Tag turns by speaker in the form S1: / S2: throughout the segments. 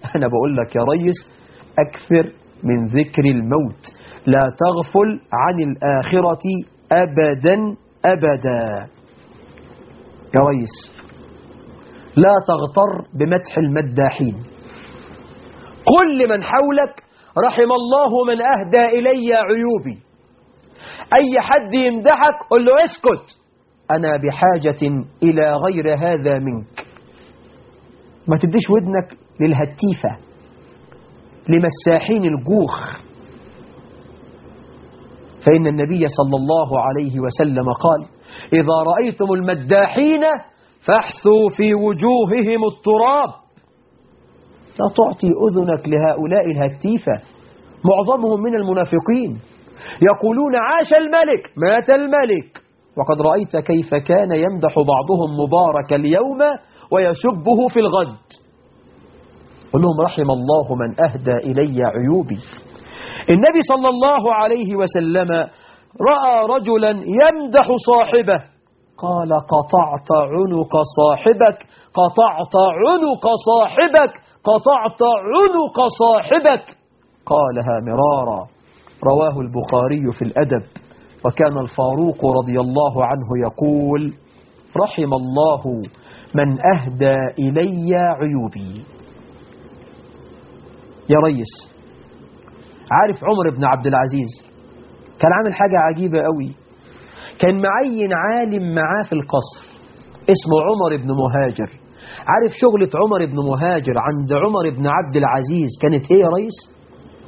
S1: أنا بقول لك يا ريس أكثر من ذكر الموت لا تغفل عن الآخرة أبدا أبدا يا ريس لا تغتر بمدح المداحين كل من حولك رحم الله من أهدى إلي عيوبي أي حد يمدحك قل له اسكت أنا بحاجة إلى غير هذا منك ما تديش ودنك للهتيفة لمساحين الجوخ فإن النبي صلى الله عليه وسلم قال إذا رأيتم المداحين فاحثوا في وجوههم التراب لا تعطي أذنك لهؤلاء الهتيفة معظمهم من المنافقين يقولون عاش الملك مات الملك وقد رأيت كيف كان يمدح بعضهم مبارك اليوم ويسبه في الغد قل لهم رحم الله من أهدى إلي عيوبي النبي صلى الله عليه وسلم رأى رجلا يمدح صاحبه قال قطعت عنق صاحبك قطعت عنق صاحبك قطعت عنق صاحبك قالها مرارا رواه البخاري في الأدب وكان الفاروق رضي الله عنه يقول رحم الله من أهدى إلي عيوبي يا ريس عارف عمر بن عبد العزيز كان عامل حاجة عجيبة قوي كان معين عالم معاه في القصر اسمه عمر بن مهاجر عارف شغلة عمر بن مهاجر عند عمر بن عبد العزيز كانت ايه يا ريس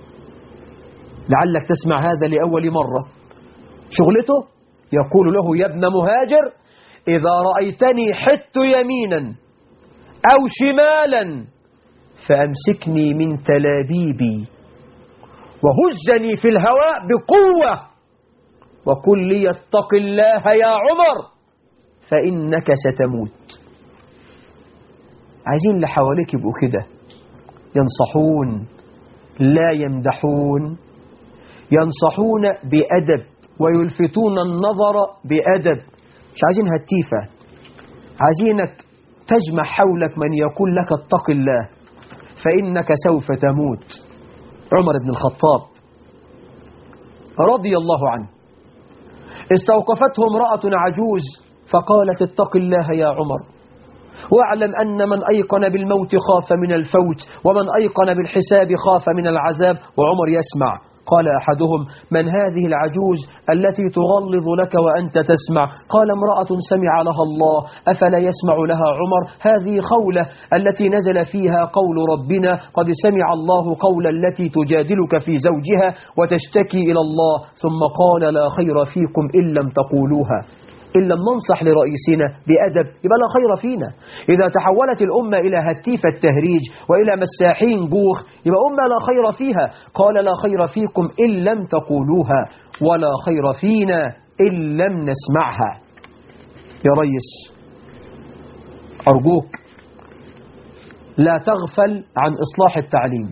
S1: لعلك تسمع هذا لأول مرة شغلته يقول له يا ابن مهاجر إذا رأيتني حت يمينا أو شمالا فأمسكني من تلابيبي وهزني في الهواء بقوة وقل لي اتق الله يا عمر فإنك ستموت عايزين اللي حواليك يبقوا كده ينصحون لا يمدحون ينصحون بأدب ويلفتون النظر بأدب مش عايزين هتيفة عايزينك تجمع حولك من يقول لك اتق الله فإنك سوف تموت عمر بن الخطاب رضي الله عنه استوقفته امرأة عجوز فقالت اتق الله يا عمر واعلم أن من أيقن بالموت خاف من الفوت ومن أيقن بالحساب خاف من العذاب وعمر يسمع قال أحدهم من هذه العجوز التي تغلظ لك وأنت تسمع قال امرأة سمع لها الله أفلا يسمع لها عمر هذه خولة التي نزل فيها قول ربنا قد سمع الله قول التي تجادلك في زوجها وتشتكي إلى الله ثم قال لا خير فيكم إن لم تقولوها إن لم ننصح لرئيسنا بأدب يبقى لا خير فينا إذا تحولت الأمة إلى هتيف التهريج وإلى مساحين جوخ يبقى أمة لا خير فيها قال لا خير فيكم إن لم تقولوها ولا خير فينا إن لم نسمعها يا ريس أرجوك لا تغفل عن إصلاح التعليم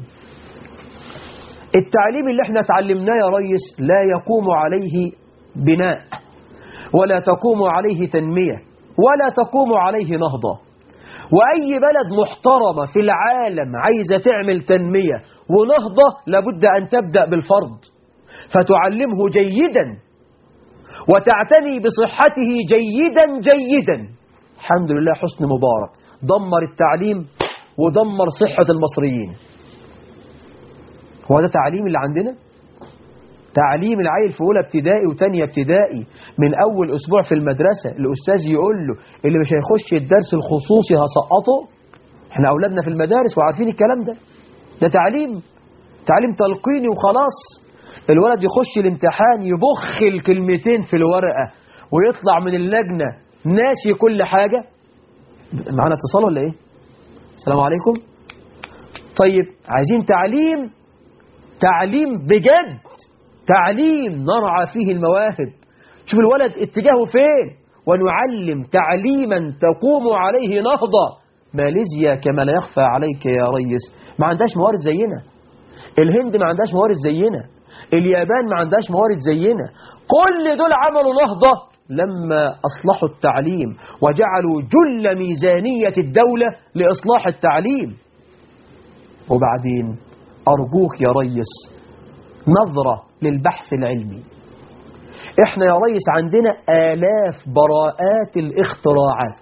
S1: التعليم اللي احنا تعلمناه يا ريس لا يقوم عليه بناء ولا تقوم عليه تنمية ولا تقوم عليه نهضة وأي بلد محترمة في العالم عايزة تعمل تنمية ونهضة لابد أن تبدأ بالفرد فتعلمه جيدا وتعتني بصحته جيدا جيدا الحمد لله حسن مبارك دمر التعليم ودمر صحة المصريين هو ده تعليم اللي عندنا؟ تعليم العيل في أولى ابتدائي وتانية ابتدائي من أول أسبوع في المدرسة الأستاذ يقول له اللي مش هيخش الدرس الخصوصي هسقطه احنا أولادنا في المدارس وعارفين الكلام ده ده تعليم تعليم تلقيني وخلاص الولد يخش الامتحان يبخ الكلمتين في الورقة ويطلع من اللجنة ناسي كل حاجة معانا اتصال ولا ايه السلام عليكم طيب عايزين تعليم تعليم بجد تعليم نرعى فيه المواهب شوف الولد اتجاهه فين ونعلم تعليما تقوم عليه نهضة ماليزيا كما لا يخفى عليك يا ريس ما عندهاش موارد زينا الهند ما عندهاش موارد زينا اليابان ما عندهاش موارد زينا كل دول عملوا نهضة لما أصلحوا التعليم وجعلوا جل ميزانية الدولة لإصلاح التعليم وبعدين أرجوك يا ريس نظرة للبحث العلمي احنا يا ريس عندنا آلاف براءات الاختراعات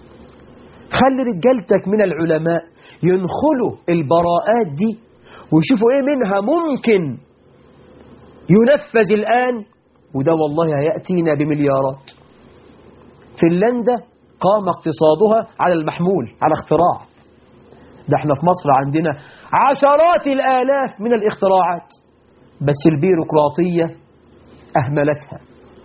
S1: خلي رجالتك من العلماء ينخلوا البراءات دي ويشوفوا ايه منها ممكن ينفذ الآن وده والله هيأتينا بمليارات فنلندا قام اقتصادها على المحمول على اختراع ده احنا في مصر عندنا عشرات الآلاف من الاختراعات بس البيروقراطية أهملتها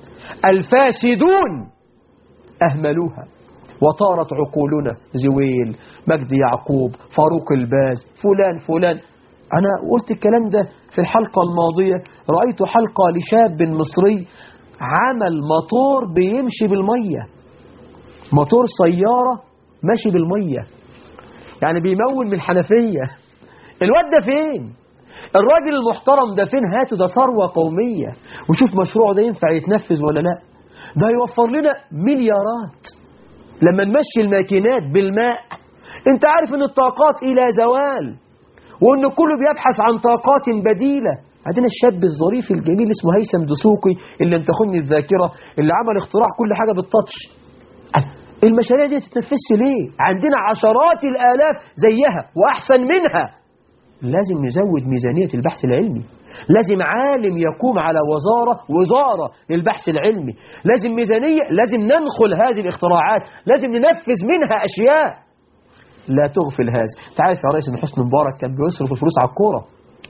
S1: الفاسدون أهملوها وطارت عقولنا زويل مجدي يعقوب فاروق الباز فلان فلان أنا قلت الكلام ده في الحلقة الماضية رأيت حلقة لشاب مصري عمل موتور بيمشي بالمية موتور سيارة ماشي بالمية يعني بيمون من حنفية الواد ده فين الراجل المحترم ده فين هاته ده ثروة قومية وشوف مشروعه ده ينفع يتنفذ ولا لا ده هيوفر لنا مليارات لما نمشي الماكينات بالماء انت عارف ان الطاقات الى زوال وان كله بيبحث عن طاقات بديلة عندنا الشاب الظريف الجميل اسمه هيثم دسوقي اللي لم تخني الذاكرة اللي عمل اختراع كل حاجة بالتاتش المشاريع دي تتنفذش ليه عندنا عشرات الآلاف زيها وأحسن منها لازم نزود ميزانية البحث العلمي لازم عالم يقوم على وزارة وزارة للبحث العلمي لازم ميزانية لازم ننخل هذه الاختراعات لازم ننفذ منها أشياء لا تغفل هذا تعرف يا رئيس حسني مبارك كان بيصرف الفلوس على الكورة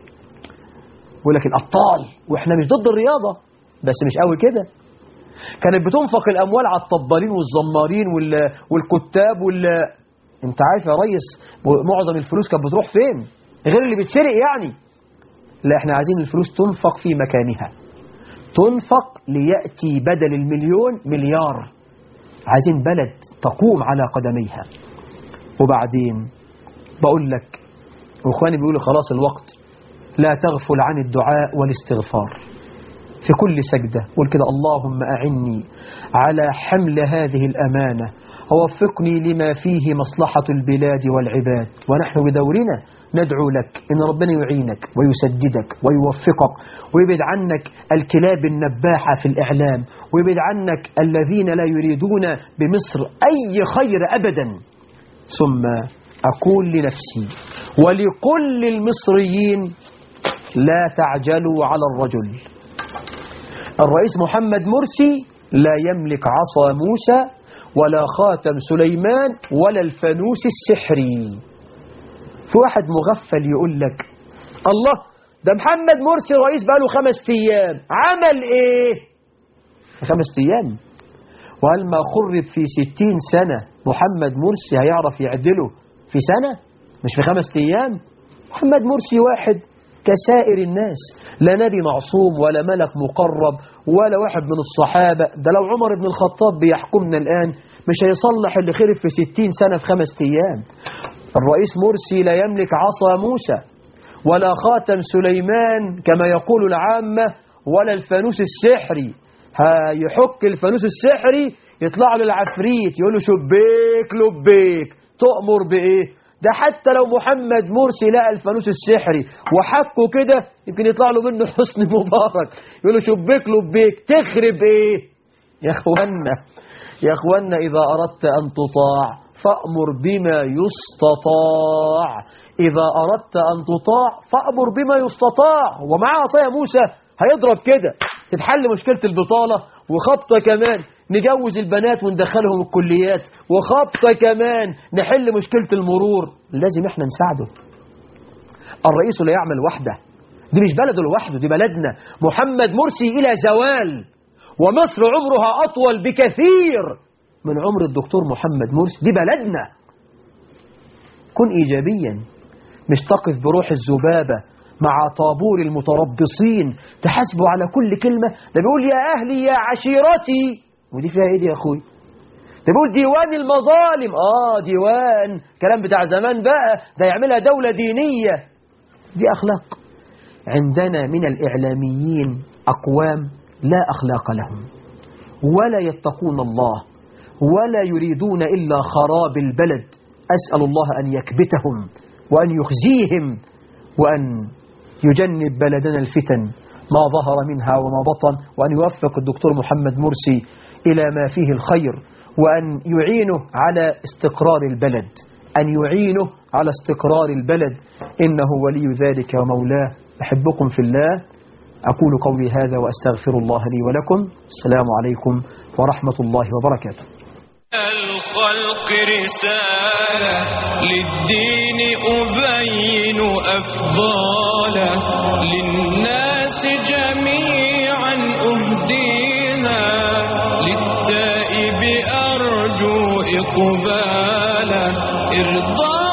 S1: يقول لك الأبطال وإحنا مش ضد الرياضة بس مش قوي كده كانت بتنفق الأموال على الطبالين والزمارين وال... والكتاب وال... انت عارف يا ريس معظم الفلوس كانت بتروح فين غير اللي بتسرق يعني لا احنا عايزين الفلوس تنفق في مكانها تنفق ليأتي بدل المليون مليار عايزين بلد تقوم على قدميها وبعدين بقول لك واخواني بيقولوا خلاص الوقت لا تغفل عن الدعاء والاستغفار في كل سجدة قول كده اللهم أعني على حمل هذه الأمانة ووفقني لما فيه مصلحة البلاد والعباد ونحن بدورنا ندعو لك إن ربنا يعينك ويسددك ويوفقك ويبعد عنك الكلاب النباحة في الإعلام ويبعد عنك الذين لا يريدون بمصر أي خير أبدا ثم أقول لنفسي ولكل المصريين لا تعجلوا على الرجل الرئيس محمد مرسي لا يملك عصا موسى ولا خاتم سليمان ولا الفانوس السحري في واحد مغفل يقول لك الله ده محمد مرسي رئيس بقاله خمس ايام عمل ايه خمس ايام وهل ما خرب في ستين سنة محمد مرسي هيعرف يعدله في سنة مش في خمس ايام محمد مرسي واحد كسائر الناس لا نبي معصوم ولا ملك مقرب ولا واحد من الصحابة ده لو عمر بن الخطاب بيحكمنا الآن مش هيصلح اللي خرب في ستين سنة في خمس أيام الرئيس مرسي لا يملك عصا موسى ولا خاتم سليمان كما يقول العامة ولا الفانوس السحري هيحك الفانوس السحري يطلع له العفريت يقول له شبيك لبيك تؤمر بإيه ده حتى لو محمد مرسي لقى الفانوس السحري وحكه كده يمكن يطلع له منه حسن مبارك يقول له شبيك لبيك تخرب ايه يا اخوانا يا اخوانا اذا اردت ان تطاع فأمر بما يستطاع إذا أردت أن تطاع فأمر بما يستطاع ومع عصايا موسى هيضرب كده تتحل مشكلة البطالة وخبطة كمان نجوز البنات وندخلهم الكليات وخبطة كمان نحل مشكلة المرور لازم احنا نساعده الرئيس لا يعمل وحده دي مش بلده لوحده دي بلدنا محمد مرسي إلى زوال ومصر عمرها أطول بكثير من عمر الدكتور محمد مرسي دي بلدنا كن إيجابيا مش تقف بروح الذبابة مع طابور المتربصين تحاسبوا على كل كلمة ده بيقول يا أهلي يا عشيرتي ودي فيها ايه دي يا اخوي ده بيقول ديوان المظالم اه ديوان كلام بتاع زمان بقى ده يعملها دولة دينية دي أخلاق عندنا من الإعلاميين أقوام لا أخلاق لهم ولا يتقون الله ولا يريدون إلا خراب البلد أسأل الله أن يكبتهم وأن يخزيهم وأن يجنب بلدنا الفتن ما ظهر منها وما بطن وأن يوفق الدكتور محمد مرسي إلى ما فيه الخير وأن يعينه على استقرار البلد أن يعينه على استقرار البلد إنه ولي ذلك ومولاه أحبكم في الله أقول قولي هذا وأستغفر الله لي ولكم السلام عليكم ورحمة الله وبركاته
S2: الخلق رسالة للدين أبين أفضاله للناس جميعا أهديها للتائب أرجو إقبالا إرضاء